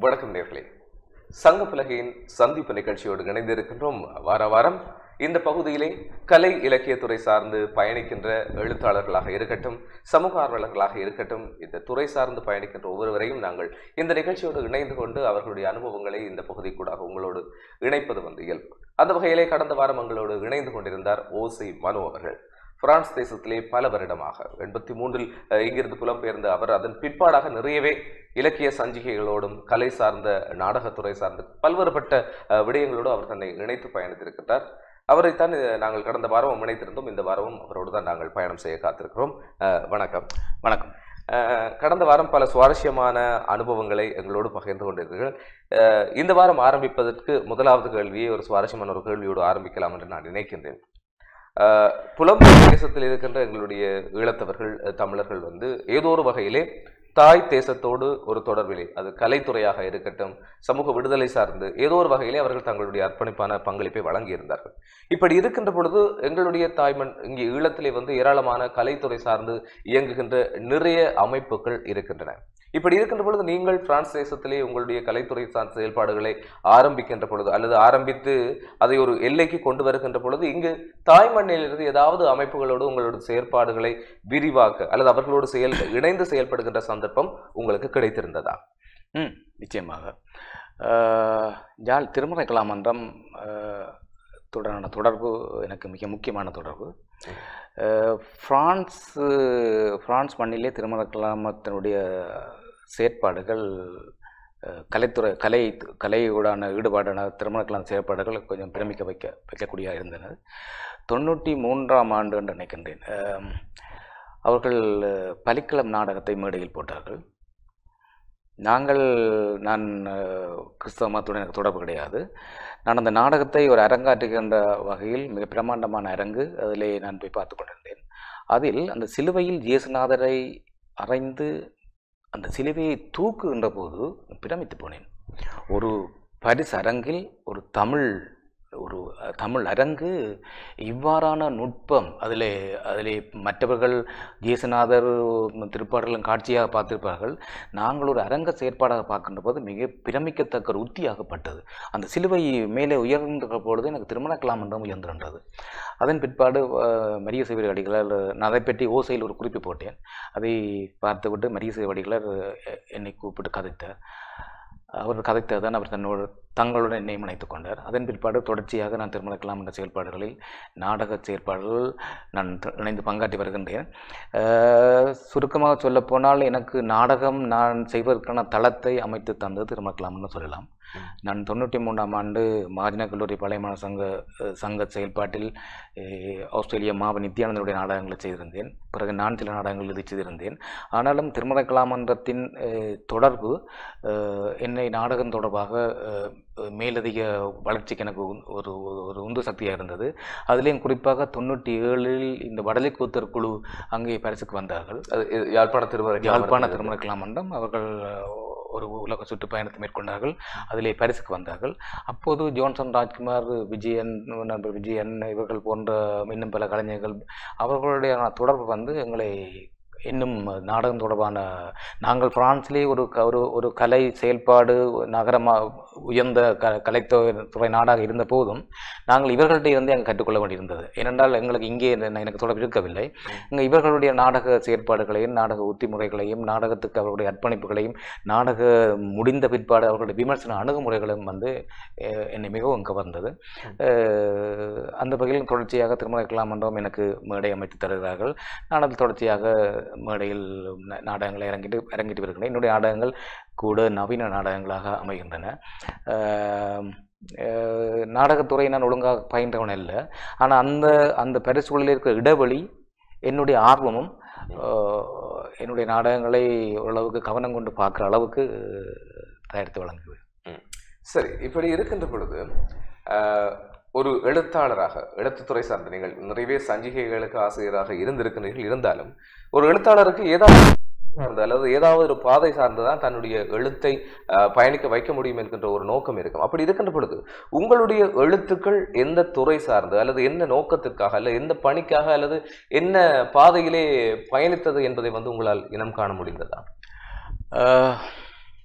வணக்கம் நேர்களே சங்க பலகையின் சந்திப்பு நிகழ்ச்சியோடு இணைந்திருக்கின்றோம் வார வாரம் இந்த பகுதியிலே கலை இலக்கியத்துறை சார்ந்து பயணிக்கின்ற எழுத்தாளர்களாக இருக்கட்டும் சமூக ஆர்வலர்களாக இருக்கட்டும் இந்த துறை சார்ந்து பயணிக்கின்ற ஒவ்வொருவரையும் நாங்கள் இந்த நிகழ்ச்சியோடு இணைந்து கொண்டு அவர்களுடைய அனுபவங்களை இந்த பகுதிக்கூடாக உங்களோடு இணைப்பது வந்து இயல்பு அந்த வகையிலே கடந்த வாரம் எங்களோடு இணைந்து கொண்டிருந்தார் ஓசை மனு அவர்கள் பிரான்ஸ் தேசத்திலே பல வருடமாக எண்பத்தி மூன்றில் அஹ், இங்கிருந்து புலம்பெயர்ந்த அவர் அதன் பிற்பாடாக நிறையவே இலக்கிய சஞ்சிகைகளோடும் கலை சார்ந்த நாடகத்துறை சார்ந்த பல்வேறுபட்ட அஹ், விடயங்களோடு அவர் தன்னை இணைத்து பயணித்திருக்கிறார் அவரைத்தான் அஹ், நாங்கள் கடந்த வாரமும் இணைத்திருந்தோம் இந்த வாரமும் அவரோடு தான் நாங்கள் பயணம் செய்ய காத்திருக்கிறோம் அஹ், வணக்கம் வணக்கம் அஹ், கடந்த வாரம் பல சுவாரஸ்யமான அனுபவங்களை எங்களோடு பகிர்ந்து கொண்டிருக்கிறீர்கள் அஹ், இந்த வாரம் ஆரம்பிப்பதற்கு முதலாவது கேள்வியை ஒரு சுவாரஸ்யமான ஒரு கேள்வியோடு ஆரம்பிக்கலாம் என்று நான் நினைக்கின்றேன் அஹ், புலம்பெயர் தேசத்தில் இருக்கின்ற எங்களுடைய ஈழத்தவர்கள் அஹ், தமிழர்கள் வந்து ஏதோ ஒரு வகையிலே தாய் தேசத்தோடு ஒரு தொடர்பிலே அது கலைத்துறையாக இருக்கட்டும் சமூக விடுதலை சார்ந்து ஏதோ ஒரு வகையிலே அவர்கள் தங்களுடைய அர்ப்பணிப்பான பங்களிப்பை வழங்கியிருந்தார்கள் இப்படி இருக்கின்ற பொழுது எங்களுடைய தாய்மண் இங்கே ஈழத்திலே வந்து ஏராளமான கலைத்துறை சார்ந்து இயங்குகின்ற நிறைய அமைப்புகள் இருக்கின்றன இப்படி இருக்கின்ற பொழுது நீங்கள் பிரான்ஸ் தேசத்திலே உங்களுடைய கலைத்துறை சார்ந்த செயல்பாடுகளை ஆரம்பிக்கின்ற பொழுது அல்லது ஆரம்பித்து அதை ஒரு எல்லைக்கு கொண்டு வருகின்ற பொழுது இங்கு தாய்மண்ணிலிருந்து ஏதாவது அமைப்புகளோடு உங்களோட செயற்பாடுகளை விரிவாக்க அல்லது அவர்களோடு செயல் இணைந்து செயல்படுகின்ற சந்தர்ப்பம் உங்களுக்கு கிடைத்திருந்ததா ம் நிச்சயமாக அஹ், யாழ் திருமறை கலாமன்றம் அஹ், தொடரான தொடர்பு எனக்கு மிக முக்கியமான தொடர்பு அஹ், பிரான்ஸ் பிரான்ஸ் மண்ணிலே திருமறை கலாமத்தினுடைய செயற்பாடுகள் அஹ், கலைத்துறை கலை கலையோடான ஈடுபாடான திருமண கலாம் செயற்பாடுகள் கொஞ்சம் பிரமிக்க வைக்க வைக்கக்கூடிய இருந்தன தொண்ணூற்றி மூன்றாம் ஆண்டு என்று நினைக்கின்றேன் அஹ், அவர்கள் அஹ், பலிக்களம் நாடகத்தை மேடையில் போட்டார்கள் நாங்கள் நான் அஹ், கிறிஸ்தவ மதத்துடன் எனக்கு தொடர்பு கிடையாது நான் அந்த நாடகத்தை ஒரு அரங்காற்றுகின்ற வகையில் மிக பிரமாண்டமான அரங்கு அதிலே நான் போய் பார்த்து கொண்டிருந்தேன் அதில் அந்த சிலுவையில் இயேசுநாதரை அறைந்து அந்த சிலுவையை தூக்குகின்ற போது பிரமித்து போனேன் ஒரு பரிசு அரங்கில் ஒரு தமிழ் ஒரு அஹ், தமிழ் அரங்கு இவ்வாறான நுட்பம் அதிலே அதிலே மற்றவர்கள் இயேசுநாதர் திருப்பாடலும் காட்சியாக பார்த்திருப்பார்கள் நாங்கள் ஒரு அரங்க செயற்பாடாக பார்க்கின்ற போது மிக பிரமிக்கத்தக்க ஒரு உத்தியாகப்பட்டது அந்த சிலுவை மேலே உயர்ந்த பொழுது எனக்கு திருமணக்கலாம் என்றும் உயர்ந்திருந்தது அதன் பிற்பாடு அஹ், மரிய சிவரி அடிகளார் நான் அதை பற்றி ஓசையில் ஒரு குறிப்பு போட்டேன் அதை பார்த்துவிட்டு மரிய சிவரி அடிகளார் எ- என்னை கூப்பிட்டு கதைத்தார் அவர் கதைத்ததான் அவர் தன்னோடு தங்களுடன் என்னை இணைத்துக் கொண்டார் அதன் பிற்பாடு தொடர்ச்சியாக நான் திருமணக்கலாம் என்ற செயல்பாடுகளில் நாடக செயற்பாடுகள் நான் த- இணைந்து பங்காற்றி வருகின்றேன் அஹ், சுருக்கமாக சொல்லப்போனால் எனக்கு நாடகம் நான் செய்வதற்கான தளத்தை அமைத்து தந்தது திருமணக்கலாம்னு சொல்லலாம் ம். நான் தொண்ணூற்றி மூன்றாம் ஆண்டு மாஜின கல்லூரி பழையமான சங்க அஹ், சங்க செயல்பாட்டில் அஹ், ஆஸ்திரேலிய மாவ நித்யானந்தனுடைய நாடகங்களை செய்திருந்தேன் பிறகு நான் சில நாடகங்கள் எழுதி செய்திருந்தேன் ஆனாலும் திருமண கலாமன்றத்தின் அஹ், தொடர்பு அஹ், என்னை நாடகம் தொடர்பாக அஹ், மேலதிக வளர்ச்சிக்கு எனக்கு உந்- ஒரு ஒரு உந்து சக்தியாக இருந்தது அதுலேயும் குறிப்பாக தொண்ணூற்றி ஏழில் இந்த வடலை கூத்தர் குழு அங்கே பரிசுக்கு வந்தார்கள் அது இது யாழ்ப்பாண திருமறை யாழ்ப்பாண திருமண கலாமன்றம் அவர்கள் அஹ், ஒரு உலக சுற்றுப்பயணத்தை மேற்கொண்டார்கள் அதிலே பரிசுக்கு வந்தார்கள் அப்போது ஜோன்சன் ராஜ்குமார் விஜயன் நண்பர் விஜயன் இவர்கள் போன்ற இன்னும் பல கலைஞர்கள் அவர்களுடைய தொடர்பு வந்து எங்களை இன்னும் நாடகம் தொடர்பான நாங்கள் பிரான்ஸ்லேயே ஒரு க- ஒரு ஒரு கலை செயல்பாடு நகரமாக உயர்ந்த க கலைத்துறை துறை நாடாக இருந்த போதும் நாங்கள் இவர்கள்ட்ட இருந்து அங்கே கற்றுக்கொள்ள வேண்டியிருந்தது ஏனென்றால் எங்களுக்கு இங்கே என்ன- எனக்கு தொடர்பு இருக்கவில்லை இங்கே இவர்களுடைய நாடக செயற்பாடுகளையும் நாடக உத்திமுறைகளையும் நாடகத்துக்கு அவர்களுடைய அர்ப்பணிப்புகளையும் நாடக முடிந்த பிற்பாடு அவர்களுடைய விமர்சன அணுகுமுறைகளும் வந்து அஹ், என்னை மிகவும் கவர்ந்தது அஹ், அந்த வகையில் தொடர்ச்சியாக திருமண கலாமன்றம் எனக்கு மேடை அமைத்து தருகிறார்கள் நான் அதில் தொடர்ச்சியாக மேடையில் ந- நாடகங்களை இறங்கிட்டு இறங்கிட்டு வருகிறேன் என்னுடைய நாடகங்கள் கூட நவீன நாடகங்களாக அமைகின்றன அஹ், அஹ், நாடகத்துறையை நான் ஒழுங்காக பயின்றவன் இல்லை ஆனால் அந்த அந்த பரிசுகளில் இருக்கிற இடைவெளி என்னுடைய ஆர்வமும் அஹ், என்னுடைய நாடகங்களை ஓரளவுக்கு கவனம் கொண்டு பார்க்குற அளவுக்கு தயாரித்து வழங்குவேன் சரி இப்படி இருக்கின்ற பொழுது ஆஹ், ஒரு எழுத்தாளராக எழுத்துத்துறை சார்ந்த நீங்கள் நிறைய சஞ்சிகைகளுக்கு ஆசிரியராக இருந்திருக்கிறீர்கள் இருந்தாலும் ஒரு எழுத்தாளருக்கு ஏதாவது சார்ந்த அல்லது ஏதாவது ஒரு பாதை சார்ந்துதான் தன்னுடைய எழுத்தை ஆஹ், பயணிக்க வைக்க முடியும் என்கின்ற ஒரு நோக்கம் இருக்கும் அப்படி இருக்கின்ற பொழுது உங்களுடைய எழுத்துக்கள் எந்த துறை சார்ந்து அல்லது என்ன நோக்கத்திற்காக அல்லது எந்த பணிக்காக அல்லது என்ன பாதையிலே பயணித்தது என்பதை வந்து உங்களால் இனம் காண முடிந்ததா அஹ்,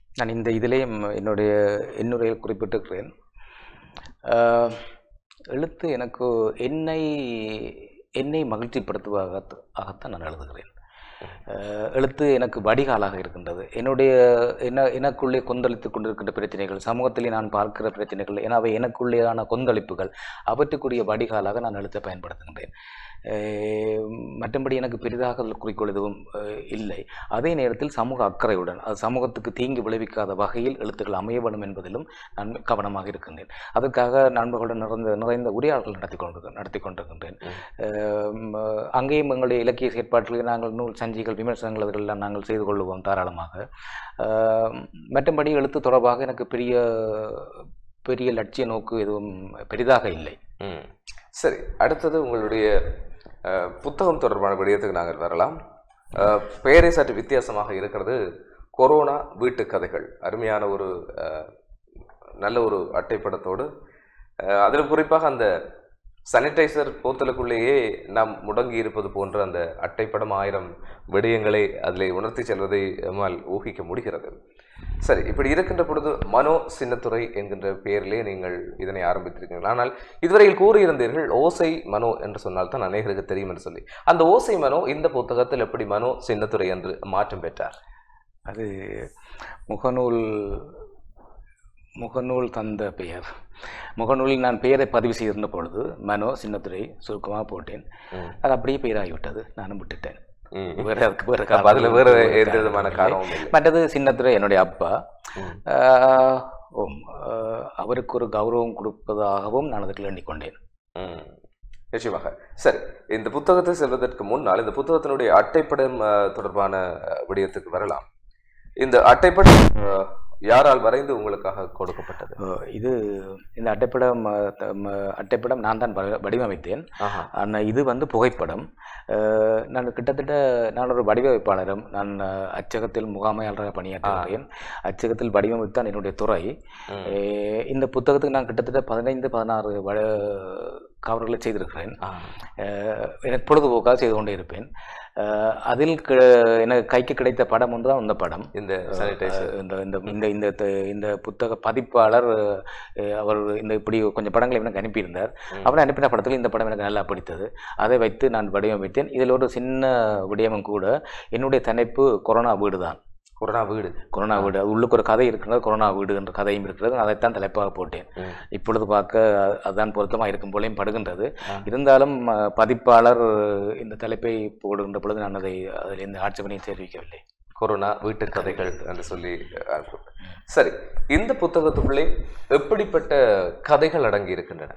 நான் இந்த இதிலேயும் என்னுடைய என்னுரையில் குறிப்பிட்டிருக்கிறேன் ஆஹ், எழுத்து எனக்கு என்னை என்னை மகிழ்ச்சிப்படுத்துவதாக ஆகத்தான் நான் எழுதுகிறேன் ஆஹ், எழுத்து எனக்கு வடிகாலாக இருக்கின்றது என்னுடைய என்ன எனக்குள்ளே கொந்தளித்து கொண்டிருக்கின்ற பிரச்சனைகள் சமூகத்திலே நான் பார்க்கிற பிரச்சனைகள் என அவை எனக்குள்ளேயான கொந்தளிப்புகள் அவற்றுக்குரிய வடிகாலாக நான் எழுத்தை பயன்படுத்துகின்றேன் ஆஹ், மற்றபடி எனக்கு பெரிதாக அதில் குறிக்கோள் எதுவும் ஆஹ், இல்லை அதே நேரத்தில் சமூக அக்கறையுடன் அது சமூகத்துக்கு தீங்கு விளைவிக்காத வகையில் எழுத்துக்கள் அமைய வேண்டும் என்பதிலும் நான் கவனமாக இருக்கின்றேன் அதற்காக நண்பர்களுடன் நிறைந்த நிறைந்த உரையாடல்கள் நடத்தி கொண்டு நடத்தி கொண்டிருக்கின்றேன் ஆம், அங்கேயும் எங்களுடைய இலக்கிய செயற்பாட்டில் நாங்கள் நூல் சஞ்சிகள் விமர்சனங்கள் அதுகளெல்லாம் நாங்கள் செய்து கொள்ளுவோம் தாராளமாக ஆம், மற்றபடி எழுத்து தொடர்பாக எனக்கு பெரிய பெரிய லட்சிய நோக்கு எதுவும் பெரிதாக இல்லை ம் சரி அடுத்தது உங்களுடைய அஹ், புத்தகம் தொடர்பான விடயத்துக்கு நாங்கள் வரலாம் அஹ், பெயரே சற்று வித்தியாசமாக இருக்கிறது கொரோனா வீட்டு கதைகள் அருமையான ஒரு அஹ், நல்ல ஒரு அட்டைப்படத்தோடு அஹ், அதில் குறிப்பாக அந்த சானிடைசர் போத்தலுக்குள்ளேயே நாம் முடங்கி இருப்பது போன்ற அந்த அட்டைப்படம் ஆயிரம் விடயங்களை அதில் உணர்த்தி செல்வதை நம்மால் ஊகிக்க முடிகிறது சரி இப்படி இருக்கின்ற பொழுது மனோ சின்னத்துறை என்கின்ற பெயரிலே நீங்கள் இதனை ஆரம்பித்திருக்கீர்கள் ஆனால் இதுவரையில் கூறியிருந்தீர்கள் ஓசை மனோ என்று சொன்னால் தான் அநேகருக்கு தெரியும் என்று சொல்லி அந்த ஓசை மனோ இந்த புத்தகத்தில் எப்படி மனோ சின்னத்துறை என்று மாற்றம் பெற்றார் அது முகநூல் முகநூல் தந்த பெயர் முகநூலில் நான் பெயரை பதிவு செய்திருந்த பொழுது மனோ சின்னத்துறை சுருக்கமாக போட்டேன் ம். அது அப்படியே பெயராகிவிட்டது நானும் விட்டுட்டேன் ம். வேற அதுக்கு வேற அப்ப அதுல வேற காரணம் எந்த விதமான இல்லை. காரணமும் இல்லை மற்றது சின்னத்துறை என்னுடைய அப்பா ம். ஆஹ், ஓம் ஆஹ், அவருக்கு ஒரு கௌரவம் கொடுப்பதாகவும் நான் அதுக்கு எண்ணிக்கொண்டேன் ம். நிச்சயமாக சரி இந்த புத்தகத்தை செல்வதற்கு முன்னால் இந்த புத்தகத்தினுடைய அட்டைப்படம் அஹ், தொடர்பான அஹ், விடயத்துக்கு வரலாம் இந்த அட்டைப்படம் அஹ், யாரால் வரைந்து உங்களுக்காக கொடுக்கப்பட்டது ஆஹ், இது இந்த அட்டைப்படம் ஆஹ், த- ம- அட்டைப்படம் நான் தான் வ- வடிவமைத்தேன் ஆஹா. ஆனால் இது வந்து புகைப்படம் ஆஹ், நான் கிட்டத்தட்ட நான் ஒரு வடிவமைப்பாளரும் நான் ஆஹ், அச்சகத்தில் முகாமையாளராக பணியாற்றுகிறேன் அச்சகத்தில் வடிவமைத்தான் என்னுடைய துறை ம். ஆஹ், இந்த புத்தகத்துக்கு நான் கிட்டத்தட்ட பதினைந்து பதினாறு வ கவர்களை செய்திருக்கிறேன் ஆ. ஆஹ், எனக்கு பொழுதுபோக்காக செய்து கொண்டே இருப்பேன் ஆஹ், அதில் க- எனக்கு கைக்கு கிடைத்த படம் ஒன்று தான் இந்த படம் இந்த சானிடைசர் அஹ் இந்த இந்த இந்த இந்த த- இந்த புத்தக பதிப்பாளர் அஹ், அவர் இந்த இப்படி கொஞ்சம் படங்களை எனக்கு அனுப்பியிருந்தார் ம். அவர் அனுப்பின படத்தில் இந்த படம் எனக்கு நல்லா பிடித்தது அதை வைத்து நான் வடிவமைத்தேன் இதில் ஒரு சின்ன விடயமும் கூட என்னுடைய தலைப்பு கொரோனா வீடு தான் கொரோனா வீடு கொரோனா வீடு அது உள்ளுக்கு ஒரு கதை இருக்கிறது கொரோனா வீடு என்ற கதையும் இருக்கிறது அதைத்தான் தலைப்பாக போட்டேன் ம். இப்பொழுது பார்க்க அ- அதுதான் பொருத்தமாக இருக்கும் போலையும் படுகின்றது ஆ. இருந்தாலும் அஹ், பதிப்பாளர் இந்த தலைப்பை போடுகின்ற பொழுது நான் அதை அதில் எந்த ஆட்சேபனையும் தெரிவிக்கவில்லை கொரோனா வீட்டு கதைகள் என்று சொல்லி அஹ், சரி இந்த புத்தகத்துக்குள்ளே எப்படிப்பட்ட கதைகள் அடங்கி இருக்கின்றன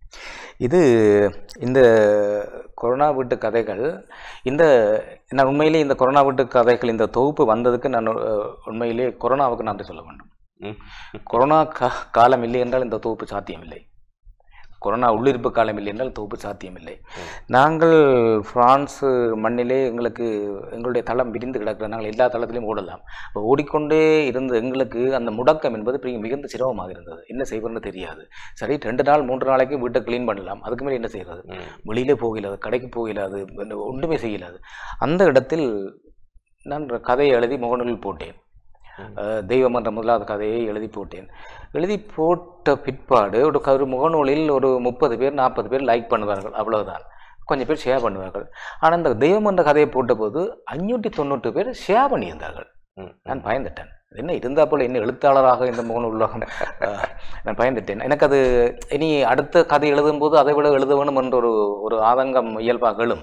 இது இந்த கொரோனா வீட்டு கதைகள் இந்த நான் உண்மையிலே இந்த கொரோனா வீட்டு கதைகள் இந்த தொகுப்பு வந்ததுக்கு நான் அஹ், உண்மையிலே கொரோனாவுக்கு நன்றி சொல்ல வேண்டும் ம். கொரோனா கா காலம் இல்லை என்றால் இந்த தொகுப்பு சாத்தியமில்லை கொரோனா உள்ளிருப்பு காலம் இல்லை என்றால் தொகுப்பு சாத்தியமில்லை ம். நாங்கள் பிரான்ஸ் மண்ணிலே எங்களுக்கு எங்களுடைய தளம் விரிந்து கிடக்கிற நாங்கள் எல்லா தளத்திலையும் ஓடலாம் அப்போ ஓடிக்கொண்டே இருந்த எங்களுக்கு அந்த முடக்கம் என்பது பெரிய மிகுந்த சிரமமாக இருந்தது என்ன செய்வதுன்னு தெரியாது சரி ரெண்டு நாள் மூன்று நாளைக்கு வீட்டை க்ளீன் பண்ணலாம் அதுக்கு மேலே என்ன செய்கிறது ம். வெளியிலே போகலாது கடைக்கு போகலாது ஒன்றுமே செய்யலாது அந்த இடத்தில் நான் ஒரு கதையை எழுதி முகநூலில் போட்டேன் ம். அஹ், தெய்வம் என்ற முதலாவது கதையை எழுதி போட்டேன் எழுதி போட்ட பிற்பாடு ஒரு க- ஒரு முகநூலில் ஒரு முப்பது பேர் நாற்பது பேர் லைக் பண்ணுவார்கள் அவ்வளவுதான் கொஞ்சம் பேர் ஷேர் பண்ணுவார்கள் ஆனால் இந்த தெய்வம் என்ற கதையை போட்டபோது அஞ்சூற்றி தொண்ணூறு பேர் ஷேர் பண்ணியிருந்தார்கள் ம். நான் பயந்துட்டேன் என்ன இருந்தா போல என்ன எழுத்தாளராக இந்த முகநூல் உலகம் அஹ், நான் பயந்துட்டேன் எனக்கு அது இனி அடுத்த கதை எழுதும்போது அதை விட எழுத வேணும் என்ற ஒரு ஒரு ஆதங்கம் இயல்பாக எழும்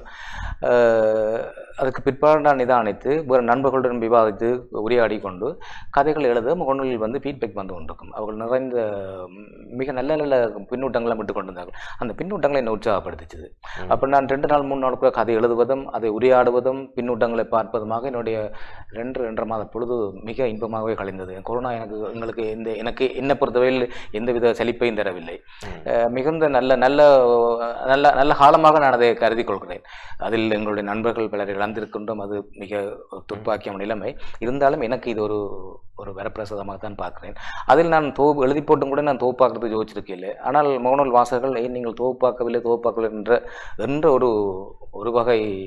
அஹ், அதுக்கு பிற்பாடு நான் நிதானித்து வேறு நண்பர்களுடன் விவாதித்து உரையாடி கொண்டு கதைகள் எழுத முகநூலில் வந்து ஃபீட்பேக் வந்து கொண்டிருக்கும் அவர்கள் நிறைந்த ம், மிக நல்ல நல்ல பின்னூட்டங்களை விட்டு கொண்டிருந்தார்கள் அந்த பின்னூட்டங்களை என்னை உற்சாகப்படுத்திச்சது ம். அப்போ நான் ரெண்டு நாள் மூணு நாளுக்குள்ள கதை எழுதுவதும் அதை உரையாடுவதும் பின்னூட்டங்களை பார்ப்பதுமாக என்னுடைய ரெண்டு ரெண்டரை மாத பொழுது மிக இன்பமாகவே கழிந்தது கொரோனா எனக்கு எங்களுக்கு எந்த எனக்கு என்னை பொறுத்தவரையில் எந்தவித செழிப்பையும் தரவில்லை ம். அஹ் மிகுந்த நல்ல நல்ல நல்ல நல்ல காலமாக நான் அதை கருதி கொள்கிறேன் அதில் எங்களுடைய நண்பர்கள் பலரை இழந்திருக்கின்றோம் அது மிக துப்பாக்கியம் நிலைமை இருந்தாலும் எனக்கு இது ஒரு ஒரு வரப்பிரசாதமாக தான் பார்க்கிறேன் அதில் நான் தொகுப்பு எழுதி போட்டும் கூட நான் தொகுப்பாக்குறது யோசிச்சிருக்கேன் ஆனால் மௌனல் வாசகர்கள் ஏன் நீங்கள் தொகுப்பாக்கவில்லை தொகுப்பாக்கவில்லை என்ற என்ற ஒரு ஒரு வகை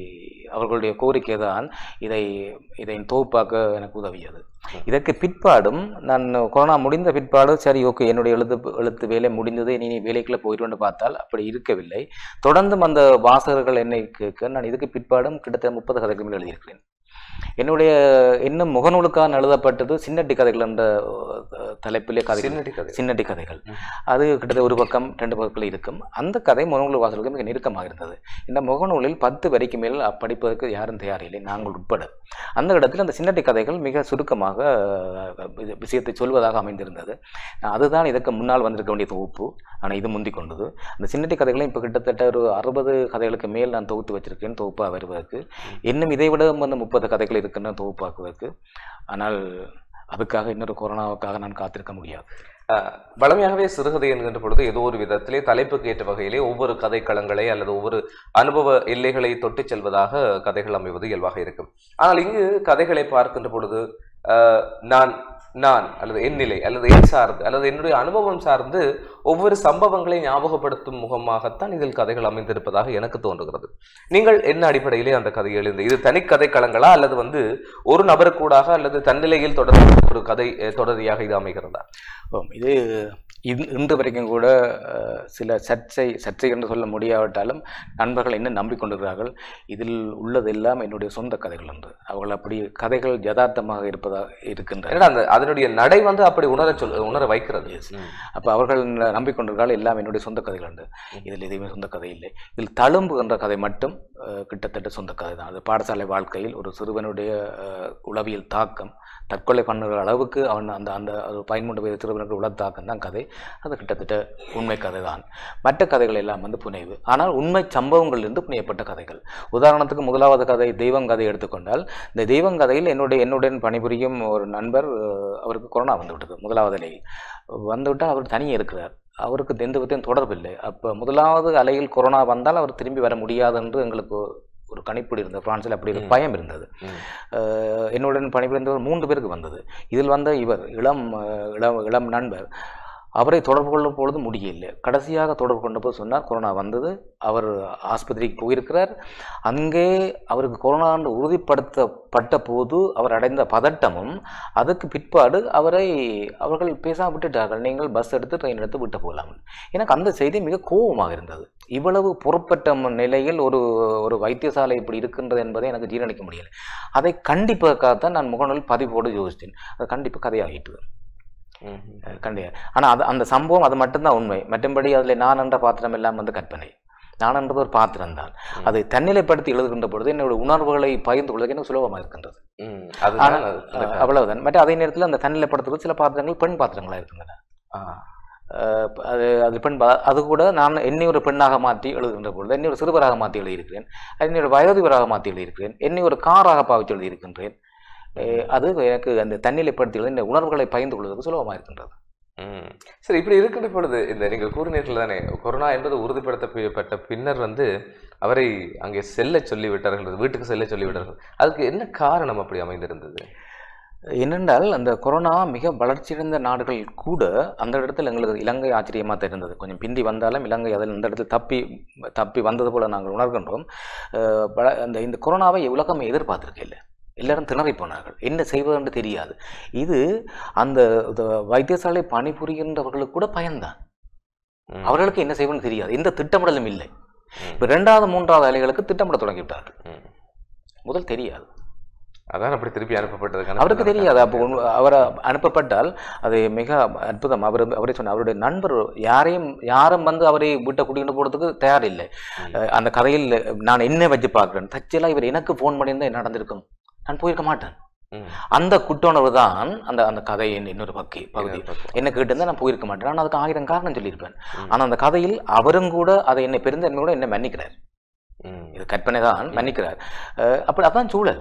அவர்களுடைய கோரிக்கை தான் இதை இதை தொகுப்பாக்க எனக்கு உதவியது இதற்கு பிற்பாடும் நான் கொரோனா முடிந்த பிற்பாடு சரி ஓகே என்னுடைய எழுத்து எழுத்து வேலை முடிந்தது இனி நீ வேலைக்குள்ள போயிடுவேன்னு பார்த்தால் அப்படி இருக்கவில்லை தொடர்ந்தும் அந்த வாசகர்கள் என்னை கேட்க நான் இதுக்கு பிற்பாடும் கிட்டத்தட்ட முப்பது கதைகள் மேல் எழுதியிருக்கிறேன் என்னுடைய இன்னும் முகநூலுக்கான எழுதப்பட்டது சின்னட்டி கதைகள் என்ற அஹ், தலைப்பிலே கதை சின்னடி கதை சின்னட்டி கதைகள் ம். அது கிட்டத்தட்ட ஒரு பக்கம் ரெண்டு பக்கங்கள் இருக்கும் அந்த கதை முகநூல் வாசலுக்கு மிக நெருக்கமாக இருந்தது இந்த முகநூலில் பத்து வரைக்கும் மேல் படிப்பதற்கு யாரும் தயாரில்லை நாங்கள் உட்பட அந்த இடத்தில் அந்த சின்னட்டி கதைகள் மிக சுருக்கமாக அஹ், இது விஷயத்தை சொல்வதாக அமைந்திருந்தது அதுதான் இதற்கு முன்னால் வந்திருக்க வேண்டிய தொகுப்பு ஆனால் இது முந்திக் கொண்டது அந்த சின்னட்டி கதைகளை இப்போ கிட்டத்தட்ட ஒரு அறுபது கதைகளுக்கு மேல் நான் தொகுத்து வச்சிருக்கேன் தொகுப்பாக வருவதற்கு இன்னும் இதை விட வந்து முப்பது கதைகள் இருக்குன்னு தொகுப்பாக்குவதற்கு ஆனால் அதுக்காக இன்னொரு கொரோனாவுக்காக நான் காத்திருக்க முடியாது அஹ், வழமையாகவே சிறுகதை என்கின்ற பொழுது ஏதோ ஒரு விதத்திலே தலைப்புக்கு ஏற்ற வகையிலே ஒவ்வொரு கதைக்களங்களை அல்லது ஒவ்வொரு அனுபவ எல்லைகளை தொட்டுச் செல்வதாக கதைகள் அமைவது இயல்பாக இருக்கும் ஆனால் இங்கு கதைகளை பார்க்கின்ற பொழுது அஹ், நான் நான் அல்லது என் நிலை அல்லது என் சார்ந்து அல்லது என்னுடைய அனுபவம் சார்ந்து ஒவ்வொரு சம்பவங்களை ஞாபகப்படுத்தும் முகமாகத்தான் இதில் கதைகள் அமைந்திருப்பதாக எனக்கு தோன்றுகிறது நீங்கள் என்ன அடிப்படையிலே அந்த கதை எழுந்து இது தனி கதைக்களங்களா அல்லது வந்து ஒரு நபருக்கூடாக அல்லது தன்னிலையில் தொடர்பு ஒரு கதை அஹ், தொடரியாக இது அமைகிறதா ஆம், இது இது இன்று வரைக்கும் கூட அஹ், சில சர்ச்சை சர்ச்சை என்று சொல்ல முடியாவிட்டாலும் நண்பர்கள் என்ன நம்பிக்கொண்டிருக்கிறார்கள் இதில் உள்ளதெல்லாம் என்னுடைய சொந்த கதைகள் என்று அவர்கள் அப்படி கதைகள் யதார்த்தமாக இருப்பதாக இருக்கின்றன ஏன்னா அந்த அதனுடைய நடை வந்து அப்படி உணர சொல் உணர வைக்கிறது Yes. ம். அப்போ அவர்கள் ந- நம்பிக்கொண்டிருக்கிறார்கள் எல்லாம் என்னுடைய சொந்த கதைகள் உண்டு இதில் எதுவுமே சொந்த கதை இல்லை இதில் தழும்பு என்ற கதை மட்டும் அஹ், கிட்டத்தட்ட சொந்த கதை தான் அது பாடசாலை வாழ்க்கையில் ஒரு சிறுவனுடைய அஹ், உளவியல் தாக்கம் தற்கொலை பண்ணுற அளவுக்கு அவன் அந்த அந்த அது பயன்முண்டு போய் சிறுவனுக்கு உள தாக்கம் தான் கதை அது கிட்டத்தட்ட உண்மை கதை தான் மற்ற கதைகள் எல்லாம் வந்து புனைவு ஆனால் உண்மை சம்பவங்களிலிருந்து புனையப்பட்ட கதைகள் உதாரணத்துக்கு முதலாவது கதை தெய்வம் கதை எடுத்துக்கொண்டால் இந்த தெய்வம் கதையில் என்னுடைய என்னுடன் பணிபுரியும் ஒரு நண்பர் அஹ், அவருக்கு கொரோனா வந்து விட்டது முதலாவது நிலையில் வந்துவிட்டால் அவர் தனியே இருக்கிறார் அவருக்கு எந்த விதத்தையும் தொடர்பு இல்லை அப்போ முதலாவது அலையில் கொரோனா வந்தால் அவர் திரும்பி வர முடியாது என்று எங்களுக்கு ஒரு கணிப்பீடு இருந்தது பிரான்சில் அப்படி ஒரு ம். பயம் இருந்தது ம். அஹ் என்னுடன் பணிபுரிந்தவர் மூன்று பேருக்கு வந்தது இதில் வந்த இவர் இளம் அஹ், இளம் இளம் நண்பர் அவரை தொடர்பு கொள்ளும் பொழுது முடியலை கடைசியாக தொடர்பு கொண்ட போது சொன்னார் கொரோனா வந்தது அவர் ஆஸ்பத்திரிக்கு போயிருக்கிறார் அங்கே அவருக்கு கொரோனா என்று உறுதிப்படுத்தப்பட்ட போது அவர் அடைந்த பதட்டமும் அதுக்கு பிற்பாடு அவரை அவர்கள் பேசாம விட்டுட்டார்கள் நீங்கள் பஸ் எடுத்து ட்ரெயின் எடுத்து விட்டு போகலாம் எனக்கு அந்த செய்தி மிக கோபமாக இருந்தது இவ்வளவு பொறுப்பற்ற ம- நிலையில் ஒரு ஒரு வைத்தியசாலை இப்படி இருக்கின்றது என்பதை எனக்கு ஜீரணிக்க முடியலை அதை கண்டிப்பதற்காகத்தான் நான் முகநூல் பதிவோடு யோசித்தேன் அது கண்டிப்பாக கதையாகிட்டு ம். கண்டிப்பா ஆனால் அது அந்த சம்பவம் அது மட்டும்தான் உண்மை மற்றபடி அதில் நான் என்ற பாத்திரம் எல்லாம் வந்து கற்பனை நான் என்றது ஒரு பாத்திரம் தான் ம். அதை தன்னிலைப்படுத்தி எழுதுகின்ற பொழுது என்னோட உணர்வுகளை பகிர்ந்து கொள்வதற்கு எனக்கு சுலபமாக இருக்கின்றது ம். அதுதான் ஆனால், அது- அந்த அஹ், அவ்வளவுதான் மற்ற அதே நேரத்தில் அந்த தன்னிலைப்படுத்துவது சில பாத்திரங்கள் பெண் பாத்திரங்களாக இருக்கின்றன ஆ. அஹ், அது அது பெண் பா- அது கூட நான் என்னை ஒரு பெண்ணாக மாற்றி எழுதுகின்ற பொழுது என்னை ஒரு சிறுவராக மாற்றி எழுதியிருக்கிறேன் என்னை ஒரு வயோதிபராக மாற்றி எழுதியிருக்கிறேன் என்னை ஒரு காராக பாவித்து எழுதியிருக்கின்றேன் அஹ், அது எனக்கு அந்த தன்னிலைப்படுத்தி எழுதி இந்த உணர்வுகளை பகிர்ந்து கொள்வதற்கு சுலபமாக இருக்கின்றது ம். சரி இப்படி இருக்கின்ற பொழுது இந்த நீங்கள் கூறினீர்கள் தானே கொரோனா என்பது உறுதிப்படுத்தப்பட்ட பின்னர் வந்து அவரை அங்கே செல்ல சொல்லி விட்டார்கள் வீட்டுக்கு செல்ல சொல்லி விட்டார்கள் அதுக்கு என்ன காரணம் அப்படி அமைந்திருந்தது என்னென்றால் அந்த கொரோனா மிக வளர்ச்சியடைந்த நாடுகள் கூட அந்த இடத்துல எங்களுக்கு இலங்கை ஆச்சரியமாக தெரிந்தது கொஞ்சம் பிந்தி வந்தாலும் இலங்கை அதில் இந்த இடத்துல தப்பி தப்பி வந்தது போல நாங்கள் உணர்கின்றோம் அஹ் பல- அந்த இந்த கொரோனாவை உலகம் எதிர்பார்த்திருக்கையில் எல்லாரும் திணறி போனார்கள் என்ன செய்வது என்று தெரியாது இது அந்த இந்த வைத்தியசாலை பணிபுரிகின்றவர்களுக்கு கூட பயன்தான் ம். அவர்களுக்கு என்ன செய்வதுன்னு தெரியாது எந்த திட்டமிடலும் இல்லை ம். இப்போ ரெண்டாவது மூன்றாவது அலைகளுக்கு திட்டமிட தொடங்கிவிட்டார்கள் ம். முதல் தெரியாது அதான் அப்படி திருப்பி அனுப்பப்பட்டதுக்கான அவருக்கு பிரதான தெரியாது அப்போ காரணம். உண்மை- அவரை அனுப்பப்பட்டால் அது மிக அற்புதம் அவர் அவரே சொன்ன அவருடைய நண்பர் யாரையும் யாரும் வந்து அவரை வீட்டை கூட்டிகிட்டு போகிறதுக்கு தயார் இல்லை ம். அஹ் அந்த கதையில் நான் என்ன வச்சு பார்க்குறேன் தச்செல்லாம் இவர் எனக்கு ஃபோன் பண்ணியிருந்தா என்ன நடந்திருக்கும் நான் போயிருக்க மாட்டேன் ம். அந்த குட்டுணர்வு தான் அந்த அந்த கதையின் இன்னொரு பக்கி பகுதி இன்னொரு பக்கம். என்ன கேட்டிருந்தா நான் போயிருக்க மாட்டேன் நான் அதுக்கு ஆயிரம் காரணம் சொல்லியிருப்பேன் ம். ஆனால் அந்த கதையில் அவரும் கூட அதை என்னை பெருந்தன்மையோட என்ன மன்னிக்கிறார் ம். இது கற்பனை தான் மன்னிக்கிறார் அஹ் அப்படி அதான் சூழல்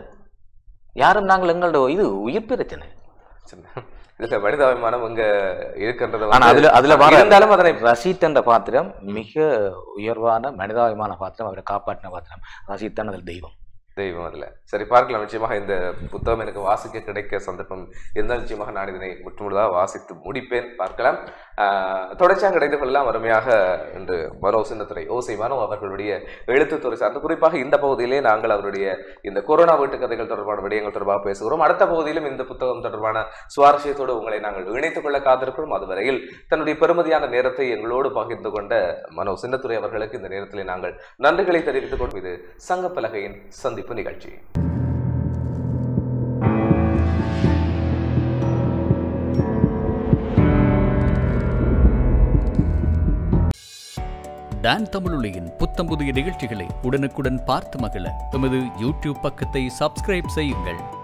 யாரும் நாங்கள் எங்களோட இது உயிர் பிரச்சனை சரி. இதுல மனிதாபிமானம் இங்க இருக்கின்றது ஆனா வந்து- அதுல அதுல வர இருந்தாலும் அதனை ரசீத் என்ற பாத்திரம் மிக உயர்வான மனிதாபிமான பாத்திரம் அவரை காப்பாற்றின பாத்திரம் ரசீத் தான் அதில் தெய்வம் தெய்வம் அதில் சரி பார்க்கலாம் நிச்சயமாக இந்த புத்தகம் எனக்கு வாசிக்க கிடைக்க சந்தர்ப்பம் இருந்தால் நிச்சயமாக நான் இதனை முற்றுமுழுதாக வாசித்து முடிப்பேன் பார்க்கலாம் ஆஹ் தொடர்ச்சியாக கிடைத்து கொள்ளலாம் அருமையாக இன்று மனோ சின்னத்துறை ஓசை மனோ அவர்களுடைய எழுத்துத்துறை சார்ந்து குறிப்பாக இந்த பகுதியிலே நாங்கள் அவருடைய இந்த கொரோனா வீட்டு கதைகள் தொடர்பான விடயங்கள் தொடர்பாக பேசுகிறோம் அடுத்த பகுதியிலும் இந்த புத்தகம் தொடர்பான சுவாரஸ்யத்தோடு உங்களை நாங்கள் இணைத்துக் கொள்ள காத்திருக்கிறோம் அதுவரையில் தன்னுடைய பெருமதியான நேரத்தை எங்களோடு பகிர்ந்து கொண்ட மனோ சின்னத்துறை அவர்களுக்கு இந்த நேரத்திலே நாங்கள் நன்றிகளை தெரிவித்துக் கொண்டு இது சங்கப்பலகையின் சந்திப்பு நிகழ்ச்சி டான் தமிழொலியின் புத்தம் புதிய நிகழ்ச்சிகளை உடனுக்குடன் பார்த்து மகிழ எமது யூடியூப் பக்கத்தை சப்ஸ்கிரைப் செய்யுங்கள்